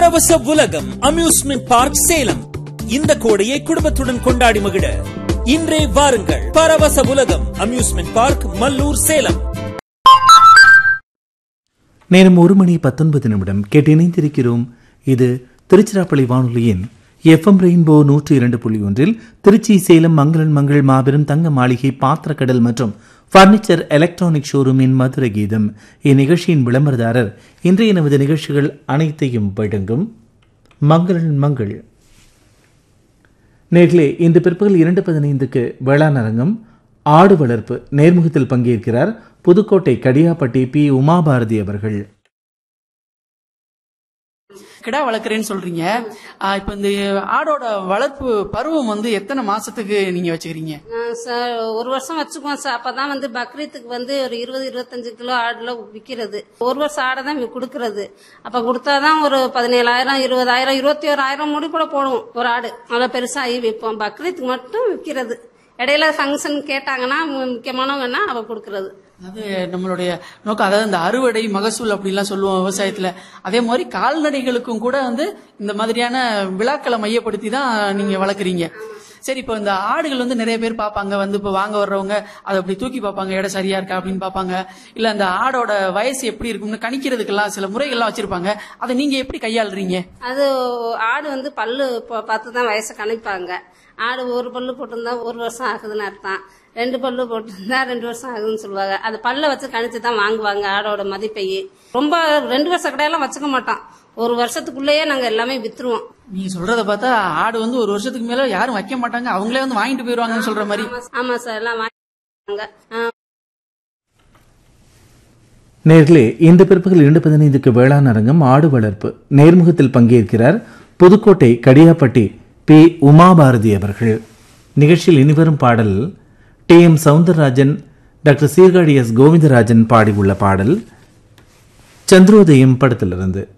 பரவச உலகம் amusement park Salem இந்த கோடையை குடும்பத்துடன் கொண்டாடி மகிழ இன்றே வாருங்கள் பரவச உலகம் அம்யூஸ்மெண்ட் பார்க் மல்லூர் சேலம் நேரம் ஒரு மணி பத்தொன்பது நிமிடம் கேட்டு இணைந்திருக்கிறோம் இது திருச்சிராப்பள்ளி வானொலியின் எஃப்எம் ரெயின்போ நூற்றி இரண்டு புள்ளி ஒன்றில் திருச்சி சேலம் மங்களன் மங்கள் மாபெரும் தங்க மாளிகை பாத்திரக்கடல் மற்றும் பர்னிச்சர் எலக்ட்ரானிக் ஷோரூமின் மதுரை கீதம் இந்நிகழ்ச்சியின் விளம்பரதாரர் இன்றைய நமது நிகழ்ச்சிகள் அனைத்தையும் வழங்கும் மங்களன் மங்கள் நேர்களே இன்று பிற்பகல் இரண்டு பதினைந்துக்கு வேளாண் அரங்கம் ஆடு வளர்ப்பு நேர்முகத்தில் பங்கேற்கிறார் புதுக்கோட்டை கடியாப்பட்டி பி உமாபாரதி அவர்கள் கிடா வளர்க்குறேன்னு சொல்றீங்க ஆ, இப்ப இந்த ஆடோட வளர்ப்பு பருவம் வந்து எத்தனை மாசத்துக்கு நீங்க வச்சுக்கிறீங்க நான் சார் ஒரு வருஷம் வச்சுக்குவோம் சார் அப்பதான் வந்து பக்ரீத்துக்கு வந்து ஒரு இருபது இருபத்தஞ்சு கிலோ ஆடுல விற்கிறது ஒரு வருஷம் ஆடை தான் கொடுக்கறது அப்ப கொடுத்தாதான் ஒரு பதினேழாயிரம் இருபதாயிரம் இருபத்தி ஓராயிரம் முடி கூட போடுவோம் ஒரு ஆடு நல்லா பெருசாகி விற்போம் பக்ரீத்துக்கு மட்டும் விற்கிறது இடையில ஃபங்க்ஷன் கேட்டாங்கன்னா முக்கியமானவங்கன்னா அவ கொடுக்கறது அதாவது நம்மளுடைய நோக்கம் அதாவது இந்த அறுவடை மகசூல் அப்படிலாம் சொல்லுவோம் விவசாயத்துல அதே மாதிரி கால்நடைகளுக்கும் கூட வந்து இந்த மாதிரியான விழாக்களை மையப்படுத்தி தான் நீங்க வளர்க்குறீங்க சரி இப்போ இந்த ஆடுகள் வந்து நிறைய பேர் பார்ப்பாங்க வந்து இப்போ வாங்க வர்றவங்க அதை அப்படி தூக்கி பார்ப்பாங்க எடை சரியா இருக்கா அப்படின்னு பார்ப்பாங்க இல்ல அந்த ஆடோட வயசு எப்படி இருக்கும்னு கணிக்கிறதுக்கெல்லாம் சில முறைகள்லாம் வச்சிருப்பாங்க அதை நீங்க எப்படி கையாளுறீங்க அது ஆடு வந்து பல்லு ப- பார்த்து தான் வயசை கணிப்பாங்க ஆடு ஒரு பல்லு போட்டிருந்தா ஒரு வருஷம் ஆகுதுன்னு அர்த்தம் ரெண்டு பல்லு போட்டிருந்தா ரெண்டு வருஷம் ஆகுதுன்னு சொல்லுவாங்க அது பல்ல வச்சு கணிச்சு தான் வாங்குவாங்க ஆடோட மதிப்பை ரொம்ப ரெண்டு வருஷம் கடையெல்லாம் வச்சுக்க மாட்டோம் ஒரு வருஷத்துக்குள்ளேயே நாங்க எல்லாமே வித்துருவோம் நீங்க சொல்றத பார்த்தா ஆடு வந்து ஒரு வருஷத்துக்கு மேல யாரும் வைக்க மாட்டாங்க அவங்களே வந்து வாங்கிட்டு போயிருவாங்கன்னு சொல்ற மாதிரி ஆமா சார் எல்லாம் வாங்குவாங்க ஆ, நேர்களே இன்று பிற்பகல் இரண்டு பதினைந்துக்கு வேளாண் அரங்கம் ஆடு வளர்ப்பு நேர்முகத்தில் பங்கேற்கிறார் புதுக்கோட்டை கடியாப்பட்டி பி உமாபாரதி அவர்கள் நிகழ்ச்சியில் இனிவரும் பாடல் T M Soundararajan doctor Sirkazhi S Govindarajan பாடியுள்ள பாடல் சந்திரோதயம் படத்திலிருந்து